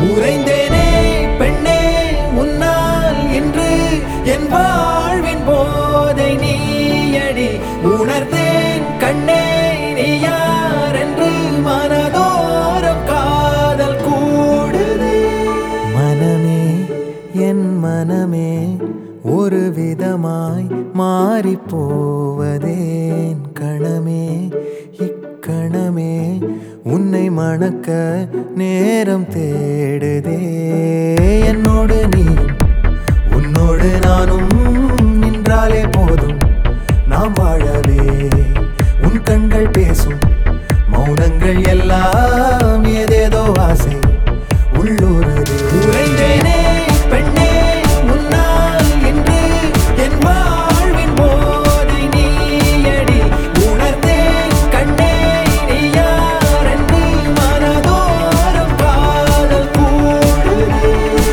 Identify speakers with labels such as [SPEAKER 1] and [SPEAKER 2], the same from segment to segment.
[SPEAKER 1] உறைந்தேனே பெண்ணே உன்னால் இன்று என் வாழ்வின் போதை நீயடி உணர்ந்தேன் கண்ணே நீ யார் என்று மனதோரம் காதல் கூடுதே மனமே என் மனமே ஒரு விதமாய் மாறிப் போவதேன் கணமே இக்கணமே உன்னை மணக்க நேரம் தேடுதே என்னோடு நீ உன்னோடு நானும் நின்றாலே போதும் நாம் வாழவே உன் கண்கள் பேசும் மௌனங்கள் எல்லாம் ஏதேதோ ஆசை உள்ளூருதே உறைந்தேனே பெண்ணே உன்னால் இன்று என் வாழ்வின் போதை நீயடி உணர்ந்தேன் கண்ணே நீ யார் என்று மனதோரம் காதல் கூடுதே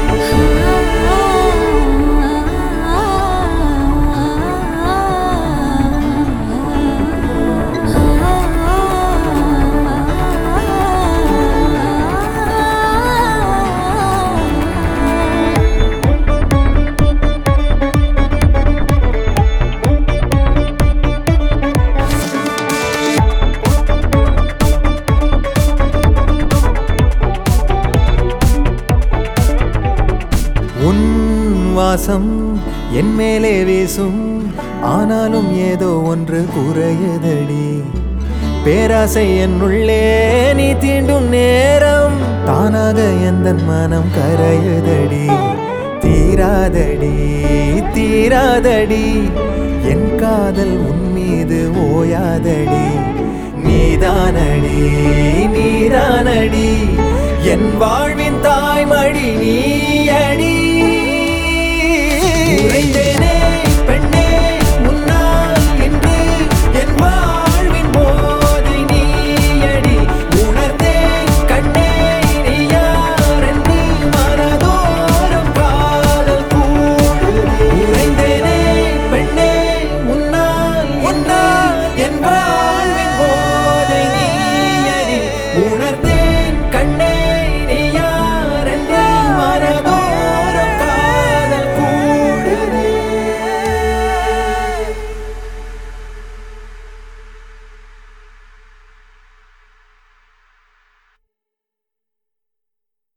[SPEAKER 1] உன் வாசம் என் மேலே வீசும் ஆனாலும் ஏதோ ஒன்று குறையுதடி பேராசை என்னுள்ளே நீ தீண்டும் நேரம் தானாக எந்த மனம் கரையுதடி தீராதடி தீராதடி என் காதல் உன் மீது ஓயாதடி நீதானடி நீரானடி என் வாழ்வின் தாய்மடி நீயடி உறைந்தேனே பெண்ணே உன்னால் இன்று என் வாழ்வின் போதை நீயடி உணர்ந்தேன் கண்ணே நீ யார் என்று மனதோரம் காதல் கூடுதே உறைந்தேனே பெண்ணே உன்னால் உன்னால் என் வாழ்வின் போதை நீயடி உணர்ந்தேன்